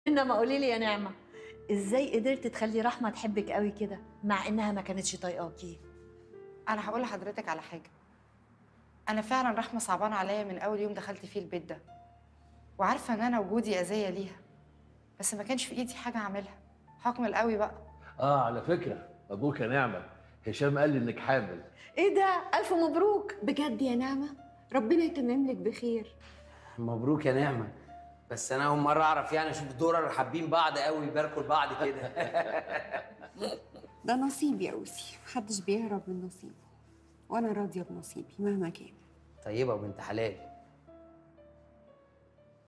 انما قولي لي يا نعمه ازاي قدرت تخلي رحمه تحبك قوي كده مع انها ما كانتش طايقاكي انا هقول لحضرتك على حاجه انا فعلا رحمه صعبانه عليا من اول يوم دخلت فيه البيت ده وعارفه ان انا وجودي اذيه ليها بس ما كانش في ايدي حاجه اعملها حكم القوي بقى اه على فكره ابوك يا نعمه هشام قال لي انك حامل ايه ده الف مبروك بجد يا نعمة ربنا يتمم لك بخير مبروك يا نعمة بس انا اول مرة اعرف يعني اشوف دورر حابين بعض قوي يباركوا لبعض كده ده نصيب يا أوسي محدش بيهرب من نصيبه وأنا راضية بنصيبي مهما كان طيبة وبنت حلال